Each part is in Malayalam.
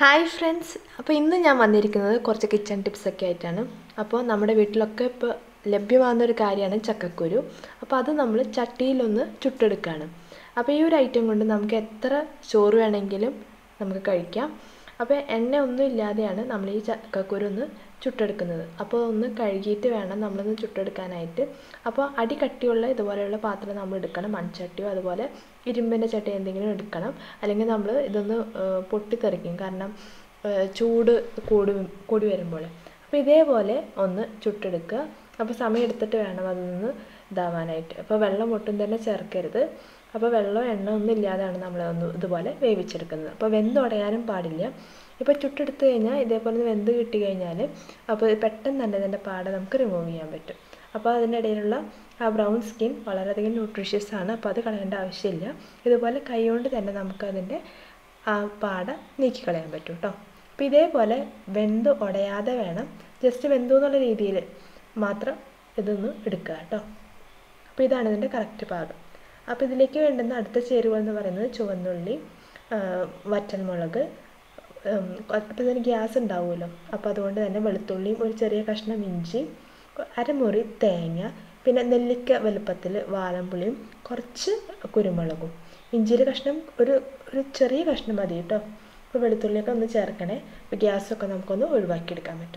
ഹായ് ഫ്രണ്ട്സ് അപ്പോൾ ഇന്ന് ഞാൻ വന്നിരിക്കുന്നത് കുറച്ച് കിച്ചൺ ടിപ്സ് ഒക്കെ ആയിട്ടാണ് അപ്പോൾ നമ്മുടെ വീട്ടിലൊക്കെ ഇപ്പോൾ ലഭ്യമാകുന്ന ഒരു കാര്യമാണ് ചക്കക്കുരു അപ്പോൾ അത് നമ്മൾ ചട്ടിയിലൊന്ന് ചുട്ടെടുക്കുകയാണ് അപ്പോൾ ഈ ഒരു ഐറ്റം കൊണ്ട് നമുക്ക് എത്ര ചോറ് വേണമെങ്കിലും നമുക്ക് കഴിക്കാം അപ്പോൾ എണ്ണ ഒന്നും ഇല്ലാതെയാണ് നമ്മൾ ഈ ചക്കക്കുരു ഒന്ന് ചുട്ടെടുക്കുന്നത് അപ്പോൾ ഒന്ന് കഴുകിയിട്ട് വേണം നമ്മളൊന്ന് ചുട്ടെടുക്കാനായിട്ട് അപ്പോൾ അടി കട്ടിയുള്ള ഇതുപോലെയുള്ള പാത്രം നമ്മൾ എടുക്കണം മൺചട്ടിയോ അതുപോലെ ഇരുമ്പിൻ്റെ ചട്ടി എന്തെങ്കിലും എടുക്കണം അല്ലെങ്കിൽ നമ്മൾ ഇതൊന്ന് പൊട്ടിത്തെറിക്കും കാരണം ചൂട് കൂടി കൂടി വരുമ്പോൾ അപ്പോൾ ഇതേപോലെ ഒന്ന് ചുട്ടെടുക്കുക അപ്പോൾ സമയം എടുത്തിട്ട് വേണം അതൊന്ന് ഇതാവാനായിട്ട് അപ്പോൾ വെള്ളം ഒട്ടും തന്നെ ചേർക്കരുത് അപ്പോൾ വെള്ളം എണ്ണ ഒന്നും ഇല്ലാതെയാണ് നമ്മൾ ഒന്ന് ഇതുപോലെ വേവിച്ചെടുക്കുന്നത് അപ്പോൾ വെന്തുടയാനും പാടില്ല ഇപ്പോൾ ചുട്ടെടുത്ത് കഴിഞ്ഞാൽ ഇതേപോലെ ഒന്ന് വെന്ത് കിട്ടി കഴിഞ്ഞാൽ അപ്പോൾ പെട്ടെന്ന് തന്നെ ഇതിൻ്റെ പാട നമുക്ക് റിമൂവ് ചെയ്യാൻ പറ്റും അപ്പോൾ അതിൻ്റെ ഇടയിലുള്ള ആ ബ്രൗൺ സ്കിൻ വളരെയധികം ന്യൂട്രീഷ്യസ് ആണ് അപ്പോൾ അത് കളയേണ്ട ആവശ്യമില്ല ഇതുപോലെ കൈകൊണ്ട് തന്നെ നമുക്ക് അതിൻ്റെ ആ പാട നീക്കിക്കളയാൻ പറ്റും കേട്ടോ അപ്പോൾ ഇതേപോലെ വെന്ത് ഉടയാതെ വേണം ജസ്റ്റ് വെന്തു എന്നുള്ള രീതിയിൽ മാത്രം ഇതൊന്ന് എടുക്കുക കേട്ടോ അപ്പോൾ ഇതാണ് ഇതിൻ്റെ കറക്റ്റ് പാകം അപ്പോൾ ഇതിലേക്ക് വേണ്ടുന്ന അടുത്ത ചേരുവകൾ എന്ന് പറയുന്നത് ചുവന്നുള്ളി വറ്റൽമുളക് അപ്പോൾ ഇതിന് ഗ്യാസ് ഉണ്ടാവുമല്ലോ അപ്പോൾ അതുകൊണ്ട് തന്നെ വെളുത്തുള്ളിയും ഒരു ചെറിയ കഷ്ണം ഇഞ്ചി അരമുറി തേങ്ങ പിന്നെ നെല്ലിക്ക വലുപ്പത്തിൽ വാലമ്പുളിയും കുറച്ച് കുരുമുളകും ഇഞ്ചിയുടെ കഷ്ണം ഒരു ഒരു ചെറിയ കഷ്ണം മതി കേട്ടോ അപ്പോൾ വെളുത്തുള്ളിയൊക്കെ ഒന്ന് ചേർക്കണേ അപ്പോൾ ഗ്യാസൊക്കെ നമുക്കൊന്ന് ഒഴിവാക്കിയെടുക്കാൻ പറ്റും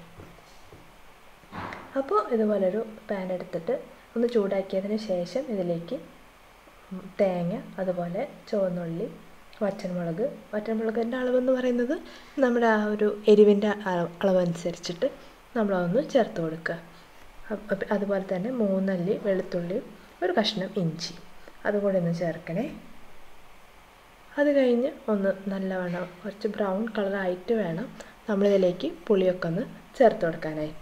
അപ്പോൾ ഇതുപോലൊരു പാൻ എടുത്തിട്ട് ഒന്ന് ചൂടാക്കിയതിന് ശേഷം ഇതിലേക്ക് തേങ്ങ അതുപോലെ ചുവന്നുള്ളി വറ്റൻമുളക് വറ്റൻമുളകിൻ്റെ അളവെന്ന് പറയുന്നത് നമ്മുടെ ആ ഒരു എരിവിൻ്റെ അളവനുസരിച്ചിട്ട് നമ്മളതൊന്ന് ചേർത്ത് കൊടുക്കുക അതുപോലെ തന്നെ മൂന്നല്ലി വെളുത്തുള്ളി ഒരു കഷ്ണം ഇഞ്ചി അതുകൂടി ഒന്ന് ചേർക്കണേ അത് കഴിഞ്ഞ് ഒന്ന് നല്ലവണ്ണം കുറച്ച് ബ്രൗൺ കളറായിട്ട് വേണം നമ്മളിതിലേക്ക് പുളിയൊക്കെ ഒന്ന് ചേർത്ത് കൊടുക്കാനായിട്ട്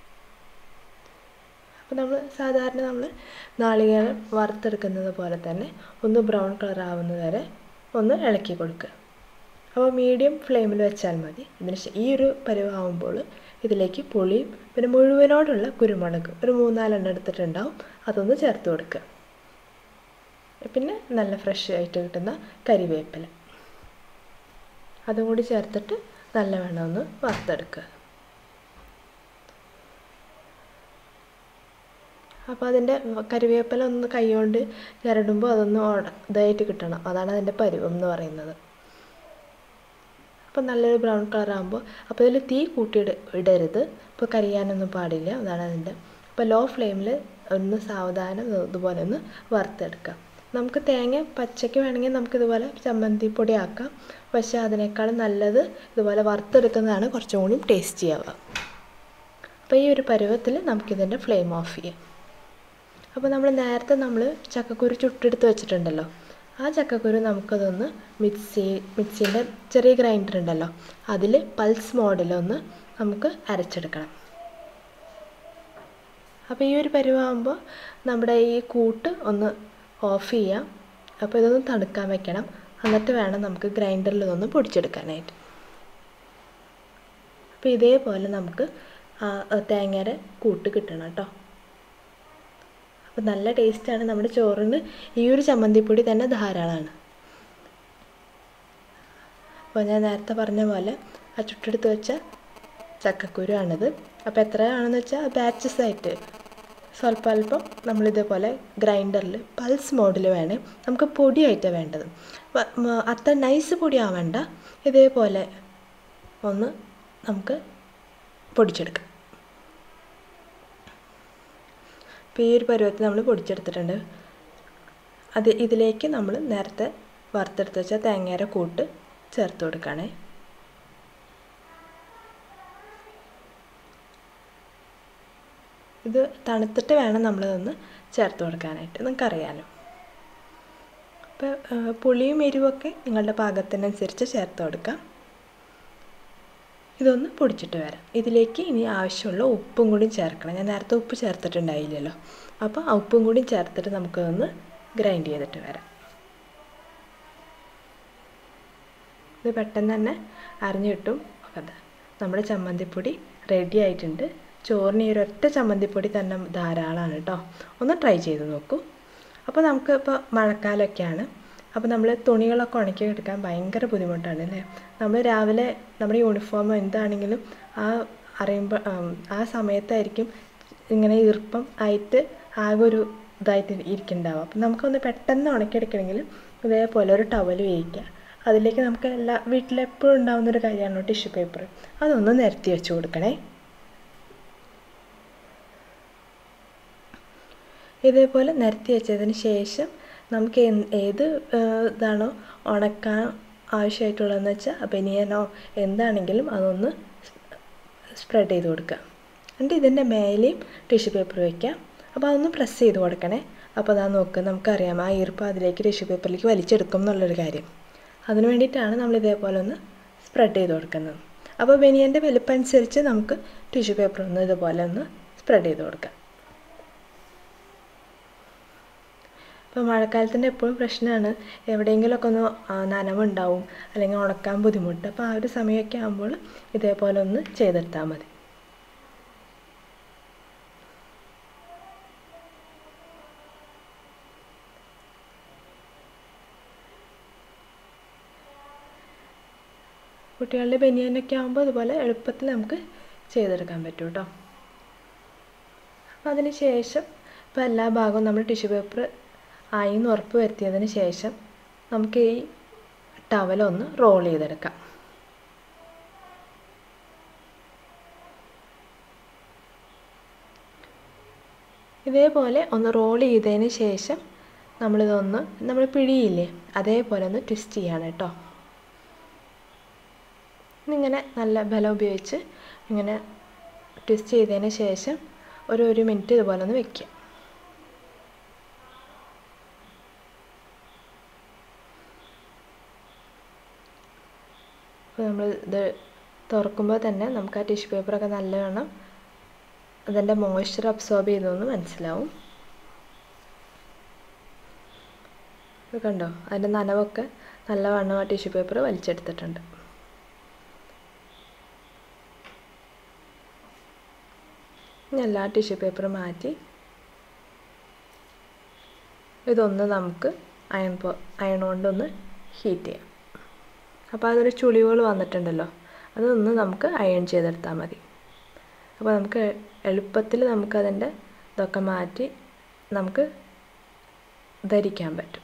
അപ്പോൾ നമ്മൾ സാധാരണ നമ്മൾ നാളികേരം വറുത്തെടുക്കുന്നത് പോലെ തന്നെ ഒന്ന് ബ്രൗൺ കളർ ആവുന്നത് വരെ ഒന്ന് ഇളക്കി കൊടുക്കുക അപ്പോൾ മീഡിയം ഫ്ലെയിമിൽ വെച്ചാൽ മതി ഇതിന് ഈ ഒരു പരുവാകുമ്പോൾ ഇതിലേക്ക് പുളിയും പിന്നെ മുഴുവനോടുള്ള കുരുമുളക് ഒരു മൂന്നാലെണ്ണം എടുത്തിട്ടുണ്ടാവും അതൊന്ന് ചേർത്ത് കൊടുക്കുക പിന്നെ നല്ല ഫ്രഷ് ആയിട്ട് കിട്ടുന്ന കരിവേപ്പില അതും കൂടി ചേർത്തിട്ട് നല്ലവണ്ണം ഒന്ന് വറുത്തെടുക്കുക അപ്പോൾ അതിൻ്റെ കരിവേപ്പില ഒന്ന് കൈകൊണ്ട് ചിരടുമ്പോൾ അതൊന്ന് ഇതായിട്ട് കിട്ടണം അതാണ് അതിൻ്റെ പരുവം എന്ന് പറയുന്നത് അപ്പോൾ നല്ലൊരു ബ്രൗൺ കളർ ആകുമ്പോൾ അപ്പോൾ ഇതിൽ തീ കൂട്ടി ഇടരുത് ഇപ്പോൾ കരിയാനൊന്നും പാടില്ല അതാണ് അതിൻ്റെ അപ്പോൾ ലോ ഫ്ലെയിമിൽ ഒന്ന് സാവധാനം ഇതുപോലെ ഒന്ന് വറുത്തെടുക്കാം നമുക്ക് തേങ്ങ പച്ചയ്ക്ക് വേണമെങ്കിൽ നമുക്ക് ഇതുപോലെ ചമ്മന്തി പൊടി ആക്കാം പക്ഷേ അതിനേക്കാളും നല്ലത് ഇതുപോലെ വറുത്തെടുക്കുന്നതാണ് കുറച്ചും കൂടി ടേസ്റ്റി ആവുക അപ്പോൾ ഈ ഒരു പരുവത്തിൽ നമുക്കിതിൻ്റെ ഫ്ലെയിം ഓഫ് ചെയ്യാം അപ്പോൾ നമ്മൾ നേരത്തെ നമ്മൾ ചക്കക്കുരു ചുട്ടെടുത്ത് വെച്ചിട്ടുണ്ടല്ലോ ആ ചക്കക്കുരു നമുക്കതൊന്ന് മിക്സി മിക്സീൻ്റെ ചെറിയ ഗ്രൈൻഡർ ഉണ്ടല്ലോ അതിൽ പൾസ് മോഡിലൊന്ന് നമുക്ക് അരച്ചെടുക്കണം അപ്പോൾ ഈ ഒരു പരുവാകുമ്പോൾ നമ്മുടെ ഈ കൂട്ട് ഒന്ന് ഓഫ് ചെയ്യാം അപ്പോൾ ഇതൊന്ന് തണുക്കാൻ വെക്കണം എന്നിട്ട് വേണം നമുക്ക് ഗ്രൈൻഡറിൽ ഇതൊന്ന് പൊടിച്ചെടുക്കാനായിട്ട് അപ്പോൾ ഇതേപോലെ നമുക്ക് തേങ്ങയുടെ കൂട്ട് കിട്ടണം കേട്ടോ അപ്പോൾ നല്ല ടേസ്റ്റാണ് നമ്മുടെ ചോറിന് ഈ ഒരു ചമ്മന്തിപ്പൊടി തന്നെ ധാരാളമാണ് അപ്പോൾ ഞാൻ നേരത്തെ പറഞ്ഞ പോലെ ആ ചുട്ടെടുത്ത് വെച്ച ചക്കക്കുരു ആണിത് അപ്പോൾ എത്രയാണെന്ന് വെച്ചാൽ ബാച്ചസ് ആയിട്ട് സ്വല്പം അല്പം നമ്മളിതേപോലെ ഗ്രൈൻഡറിൽ പൾസ് മോഡിൽ വേണേ നമുക്ക് പൊടിയായിട്ടാണ് വേണ്ടത് അത്ര നൈസ് പൊടി ആവേണ്ട ഇതേപോലെ ഒന്ന് നമുക്ക് പൊടിച്ചെടുക്കാം ഇപ്പോൾ ഈ ഒരു പരുവത്തിൽ നമ്മൾ പൊടിച്ചെടുത്തിട്ടുണ്ട് അത് ഇതിലേക്ക് നമ്മൾ നേരത്തെ വറുത്തെടുത്ത് വെച്ച തേങ്ങയുടെ കൂട്ട് ചേർത്ത് കൊടുക്കണേ ഇത് തണുത്തിട്ട് വേണം നമ്മളിതൊന്ന് ചേർത്ത് കൊടുക്കാനായിട്ട് നിങ്ങൾക്കറിയാലോ അപ്പോൾ പുളിയും എരിവൊക്കെ നിങ്ങളുടെ പാകത്തിനനുസരിച്ച് ചേർത്ത് കൊടുക്കാം ഇതൊന്ന് പൊടിച്ചിട്ട് വരാം ഇതിലേക്ക് ഇനി ആവശ്യമുള്ള ഉപ്പും കൂടി ചേർക്കണം ഞാൻ നേരത്തെ ഉപ്പ് ചേർത്തിട്ടുണ്ടായില്ലല്ലോ അപ്പോൾ ആ ഉപ്പും കൂടി ചേർത്തിട്ട് നമുക്കതൊന്ന് ഗ്രൈൻഡ് ചെയ്തിട്ട് വരാം ഇത് പെട്ടെന്ന് തന്നെ അരിഞ്ഞു കിട്ടും അതെ നമ്മുടെ ചമ്മന്തിപ്പൊടി റെഡി ആയിട്ടുണ്ട് ചോറിന് ഈ ഒരൊറ്റ ചമ്മന്തിപ്പൊടി തന്നെ ധാരാളമാണ് കേട്ടോ ഒന്ന് ട്രൈ ചെയ്ത് നോക്കൂ അപ്പോൾ നമുക്ക് ഇപ്പോൾ മഴക്കാലമൊക്കെയാണ് അപ്പോൾ നമ്മൾ തുണികളൊക്കെ ഉണക്കി എടുക്കാൻ ഭയങ്കര ബുദ്ധിമുട്ടാണ് അല്ലേ നമ്മൾ രാവിലെ നമ്മുടെ യൂണിഫോമോ എന്താണെങ്കിലും ആ അറിയുമ്പോൾ ആ സമയത്തായിരിക്കും ഇങ്ങനെ ഈർപ്പം ആയിട്ട് ആകെ ഒരു ഇതായിട്ട് ഇരിക്കുന്നുണ്ടാവും അപ്പം നമുക്കൊന്ന് പെട്ടെന്ന് ഉണക്കിയെടുക്കണമെങ്കിൽ ഇതേപോലെ ഒരു ടവൽ വേവിക്കുക അതിലേക്ക് നമുക്ക് എല്ലാ വീട്ടിലെപ്പോഴും ഉണ്ടാകുന്ന ഒരു കാര്യമാണ് ടിഷ്യൂ പേപ്പർ അതൊന്ന് നിരത്തി വെച്ച് കൊടുക്കണേ ഇതേപോലെ നിരത്തി വെച്ചതിന് ശേഷം നമുക്ക് ഏത് ഇതാണോ ഉണക്കാൻ ആവശ്യമായിട്ടുള്ളതെന്ന് വെച്ചാൽ ബനിയനോ എന്താണെങ്കിലും അതൊന്ന് സ്പ്രെഡ് ചെയ്ത് കൊടുക്കുക എന്നിട്ട് ഇതിൻ്റെ മേലെയും ടിഷ്യൂ പേപ്പർ വയ്ക്കാം അപ്പോൾ അതൊന്ന് പ്രസ് ചെയ്ത് കൊടുക്കണേ അപ്പോൾ അതാ നോക്ക് നമുക്കറിയാം ആ ഈർപ്പം അതിലേക്ക് ടിഷ്യൂ പേപ്പറിലേക്ക് വലിച്ചെടുക്കും എന്നുള്ളൊരു കാര്യം അതിന് വേണ്ടിയിട്ടാണ് നമ്മൾ ഇതേപോലെ ഒന്ന് സ്പ്രെഡ് ചെയ്ത് കൊടുക്കുന്നത് അപ്പോൾ ബനിയൻ്റെ വലുപ്പം അനുസരിച്ച് നമുക്ക് ടിഷ്യൂ പേപ്പർ ഒന്ന് ഇതുപോലെ ഒന്ന് സ്പ്രെഡ് ചെയ്ത് കൊടുക്കാം ഇപ്പോൾ മഴക്കാലത്തിൻ്റെ എപ്പോഴും പ്രശ്നമാണ് എവിടെയെങ്കിലുമൊക്കെ ഒന്ന് നനവുണ്ടാവും അല്ലെങ്കിൽ ഉണക്കാൻ ബുദ്ധിമുട്ട് അപ്പോൾ ആ ഒരു സമയമൊക്കെ ആകുമ്പോൾ ഇതേപോലെ ഒന്ന് ചെയ്തെടുത്താൽ മതി കുട്ടികളുടെ ബനിയനൊക്കെ ആകുമ്പോൾ അതുപോലെ എളുപ്പത്തിൽ നമുക്ക് ചെയ്തെടുക്കാൻ പറ്റും കേട്ടോ അപ്പം അതിന് ശേഷം ഇപ്പോൾ എല്ലാ ഭാഗവും നമ്മൾ ടിഷ്യൂ പേപ്പർ ആയി എന്ന് ഉറപ്പ് വരുത്തിയതിന് ശേഷം നമുക്ക് ഈ ടവലൊന്ന് റോൾ ചെയ്തെടുക്കാം ഇതേപോലെ ഒന്ന് റോൾ ചെയ്തതിന് ശേഷം നമ്മളിതൊന്ന് നമ്മൾ പിടിയില്ലേ അതേപോലെ ഒന്ന് ട്വിസ്റ്റ് ചെയ്യാണ് കേട്ടോ ഇങ്ങനെ നല്ല ബലം ഉപയോഗിച്ച് ഇങ്ങനെ ട്വിസ്റ്റ് ചെയ്തതിന് ശേഷം ഒരു ഒരു മിനിറ്റ് ഇതുപോലെ ഒന്ന് വെക്കുക അപ്പോൾ നമ്മൾ ഇത് തുറക്കുമ്പോൾ തന്നെ നമുക്ക് ആ ടിഷ്യൂ പേപ്പറൊക്കെ നല്ലവണ്ണം അതിൻ്റെ മോയ്സ്ചർ അബ്സോർബ് ചെയ്തതെന്ന് മനസ്സിലാവും ഇത് കണ്ടോ അതിൻ്റെ നനവൊക്കെ നല്ലവണ്ണം ആ ടിഷ്യൂ പേപ്പർ വലിച്ചെടുത്തിട്ടുണ്ട് ഇനി എല്ലാ ടിഷ്യൂ പേപ്പറും മാറ്റി ഇതൊന്ന് നമുക്ക് അയൺ പോ അയൺ കൊണ്ടൊന്ന് ഹീറ്റ് ചെയ്യാം അപ്പോൾ അതൊരു ചുളിവുകൾ വന്നിട്ടുണ്ടല്ലോ അതൊന്ന് നമുക്ക് അയൺ ചെയ്തെടുത്താൽ മതി അപ്പോൾ നമുക്ക് എളുപ്പത്തിൽ നമുക്കതിൻ്റെ ഇതൊക്കെ മാറ്റി നമുക്ക് ധരിക്കാൻ പറ്റും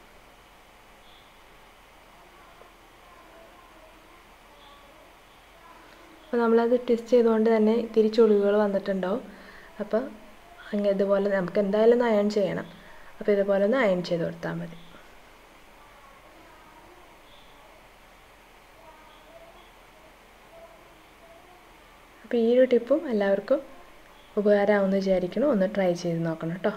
അപ്പോൾ നമ്മളത് ട്വിസ്റ്റ് ചെയ്തുകൊണ്ട് തന്നെ ഇത്തിരി ചുളിവുകൾ വന്നിട്ടുണ്ടാവും അപ്പോൾ അങ്ങനെ ഇതുപോലെ നമുക്ക് എന്തായാലും ഒന്ന് അയൺ ചെയ്യണം അപ്പോൾ ഇതുപോലെ ഒന്ന് അയൺ ചെയ്ത് കൊടുത്താൽ മതി അപ്പോൾ ഈ ഒരു ടിപ്പും എല്ലാവർക്കും ഉപകാരമാവുമെന്ന് വിചാരിക്കണം ഒന്ന് ട്രൈ ചെയ്ത് നോക്കണം കേട്ടോ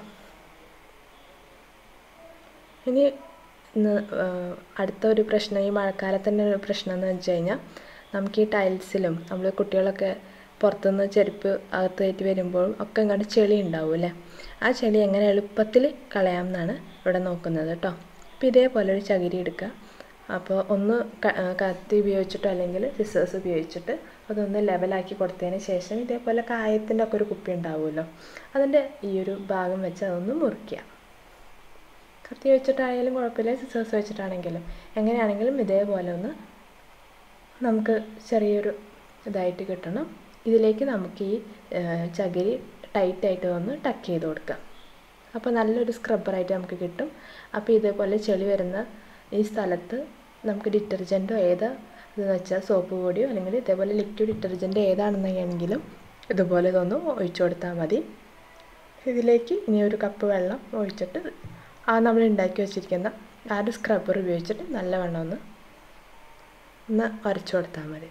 ഇനി ഇന്ന് അടുത്ത ഒരു പ്രശ്നം ഈ മഴക്കാലത്തിൻ്റെ ഒരു പ്രശ്നം എന്ന് വെച്ച് കഴിഞ്ഞാൽ നമുക്ക് ഈ ടൈൽസിലും നമ്മൾ കുട്ടികളൊക്കെ പുറത്തുനിന്ന് ചെരുപ്പ് അകത്ത് കയറ്റി വരുമ്പോഴും ഒക്കെ ഇങ്ങോട്ട് ചെളി ഉണ്ടാവും അല്ലേ ആ ചെളി എങ്ങനെ എളുപ്പത്തിൽ കളയാം എന്നാണ് ഇവിടെ നോക്കുന്നത് കേട്ടോ അപ്പോൾ ഇതേപോലെ ഒരു ചകിരി എടുക്കുക അപ്പോൾ ഒന്ന് കത്തി ഉപയോഗിച്ചിട്ടോ അല്ലെങ്കിൽ സിസേഴ്സ് ഉപയോഗിച്ചിട്ട് അതൊന്ന് ലെവലാക്കി കൊടുത്തതിന് ശേഷം ഇതേപോലെ കായത്തിൻ്റെ ഒക്കെ ഒരു കുപ്പി ഉണ്ടാവുമല്ലോ അതിൻ്റെ ഈ ഒരു ഭാഗം വെച്ച് അതൊന്ന് മുറിക്കുക കത്തി വെച്ചിട്ടായാലും കുഴപ്പമില്ല സിസേഴ്സ് വെച്ചിട്ടാണെങ്കിലും എങ്ങനെയാണെങ്കിലും ഇതേപോലെ ഒന്ന് നമുക്ക് ചെറിയൊരു ഇതായിട്ട് കിട്ടണം ഇതിലേക്ക് നമുക്ക് ഈ ചകിരി ടൈറ്റായിട്ട് ഒന്ന് ടക്ക് ചെയ്ത് കൊടുക്കാം അപ്പോൾ നല്ലൊരു സ്ക്രബ്ബറായിട്ട് നമുക്ക് കിട്ടും അപ്പോൾ ഇതേപോലെ ചെളി വരുന്ന ഈ സ്ഥലത്ത് നമുക്ക് ഡിറ്റർജൻറ്റോ ഏതാ ഇതെന്ന് വെച്ചാൽ സോപ്പ് പൊടിയോ അല്ലെങ്കിൽ ഇതേപോലെ ലിക്വിഡ് ഡിറ്റർജൻറ്റ് ഏതാണെന്നെങ്കിലും ഇതുപോലെ ഇതൊന്ന് ഒഴിച്ചു കൊടുത്താൽ മതി ഇതിലേക്ക് ഇനി ഒരു കപ്പ് വെള്ളം ഒഴിച്ചിട്ട് ആ നമ്മൾ ഉണ്ടാക്കി വെച്ചിരിക്കുന്ന ആ ഒരു സ്ക്രബ്ബർ ഉപയോഗിച്ചിട്ട് നല്ലവണ്ണം ഒന്ന് ഒന്ന് ഉരച്ചു കൊടുത്താൽ മതി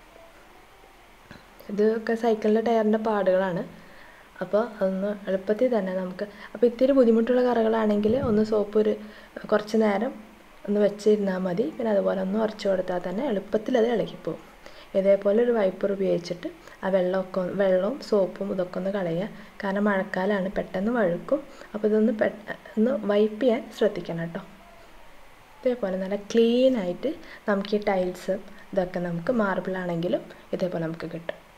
ഇതൊക്കെ സൈക്കിളിൻ്റെ ടയറിൻ്റെ പാടുകളാണ് അപ്പോൾ അതൊന്ന് എളുപ്പത്തിൽ തന്നെ നമുക്ക് അപ്പോൾ ഇത്തിരി ബുദ്ധിമുട്ടുള്ള കറകളാണെങ്കിൽ ഒന്ന് സോപ്പ് ഒരു കുറച്ച് നേരം ഒന്ന് വെച്ചിരുന്നാൽ മതി പിന്നെ അതുപോലെ ഒന്ന് ഉരച്ചു കൊടുത്താൽ തന്നെ എളുപ്പത്തിൽ അത് ഇളകിപ്പോവും ഇതേപോലെ ഒരു വൈപ്പർ ഉപയോഗിച്ചിട്ട് ആ വെള്ളമൊക്കെ വെള്ളവും സോപ്പും ഇതൊക്കെ ഒന്ന് കളയുക കാരണം മഴക്കാലമാണ് പെട്ടെന്ന് വഴുക്കും അപ്പോൾ ഇതൊന്ന് ഒന്ന് വൈപ്പ് ചെയ്യാൻ ശ്രദ്ധിക്കണം കേട്ടോ ഇതേപോലെ നല്ല ക്ലീൻ ആയിട്ട് നമുക്ക് ഈ ടൈൽസ് ഇതൊക്കെ നമുക്ക് മാർബിളാണെങ്കിലും ഇതേപോലെ നമുക്ക് കിട്ടും